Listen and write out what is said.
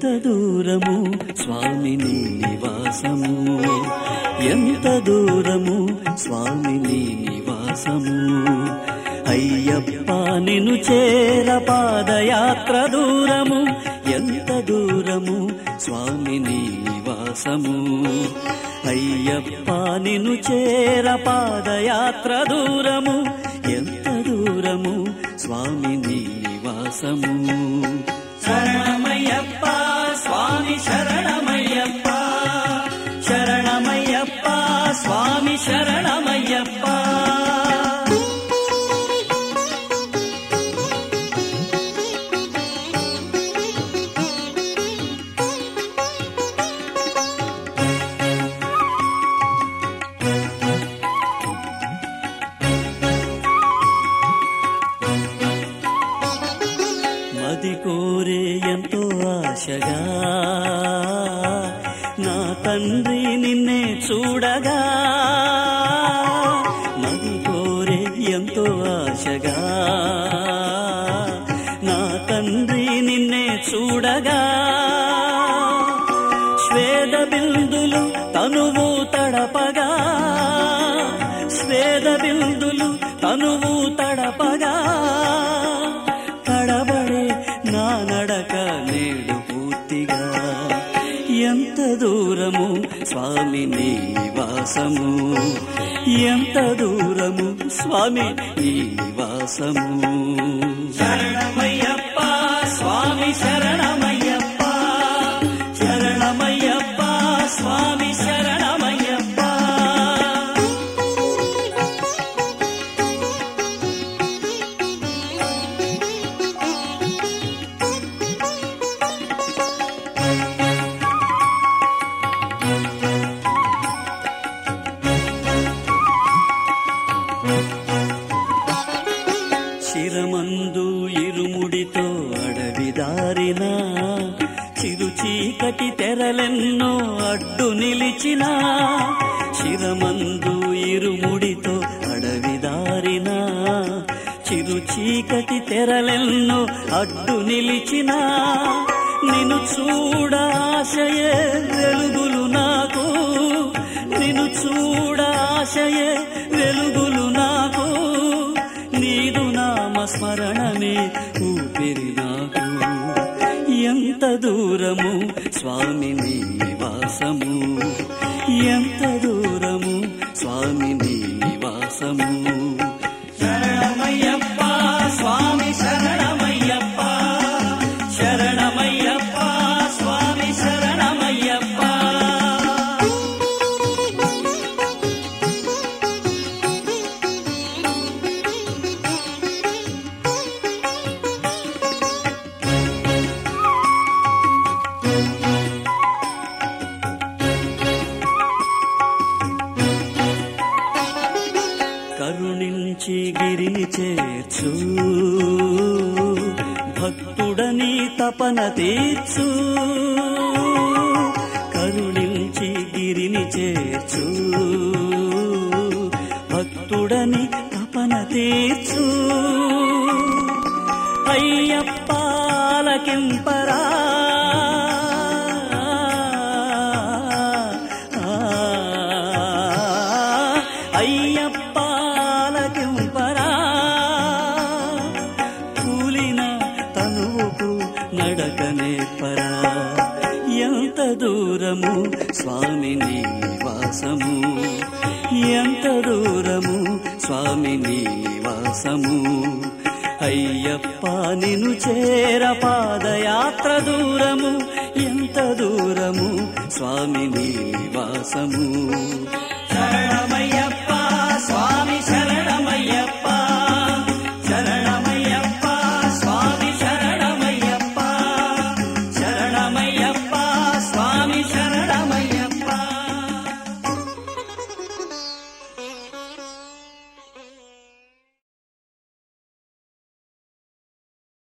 ఎంత దూరము స్వామి నీ నివాసము ఎంత దూరము స్వామి నీ నివాసము అయ్యప్ప నిను చేర పాదయాత్ర దూరము ఎంత దూరము స్వామి నీ నివాసము అయ్యప్ప నిను చేర పాదయాత్ర దూరము ఎంత దూరము స్వామి నీ నివాసము శరణమయ్యప్ప స్వామి శరణమయ్యప్ప శరణమయ్యప్ప స్వామి శరణమయ్యప్ప మది కోరే ఎంతో ఆశగా నా తండ్రి నిన్నే చూడగా మది కోరే ఎంతో ఆశగా నా తండ్రి నిన్నే చూడగా స్వేద బిందులు తనువు తడపగా స్వేద బిందులు తనువు తడపగా తడబడే నా నడక నేడు పూర్తిగా ఎంత దూరము స్వామి నివాసము ఎంత దూరము స్వామి నివాసము శరణమయ్యప్ప స్వామి శరణమయ్యప్ప శరణమయ్యప్ప స్వామి శరణమయ్యప్ప శిరమందు ఇరుముడితో అడవి దారిన చిరు చీకటి తెరలెన్నో అడ్డు నిలిచిన శిరమందు ఇరుముడితో అడవి దారిన చిరు చీకటి తెరలెన్నో అడ్డు నిలిచిన నిన్ను చూడాశయే వెలుగులు నాకు నిన్ను చూడాశయే వెలుగులు నాకు నీదు నామ స్మరణమే ఊపిరి నాకు ఎంత దూరము స్వామి నివాసము ఎంత దూరము స్వామి నివాసము శరణమయ్యప్ప స్వామి శరణమయ్యప్ప శరణమయ్యప్ప స్వామి శరణమయ్యప్ప కరుణించి గిరిని చేర్చు భక్తుడని తపన తీర్చు కరుణించి గిరిని చేర్చు భక్తుడని తపన తీర్చు అయ్యప్పాలకింపరా అయ్యప్పాలకింపరా కూలిన తనువుకు నడకనే పరా ఎంత దూరము స్వామి నివాసము ఎంత దూరము స్వామి నివాసము అయ్యప్ప నిను చేర పాదయాత్ర దూరము ఎంత దూరము స్వామి నివాసము శరణమయ్య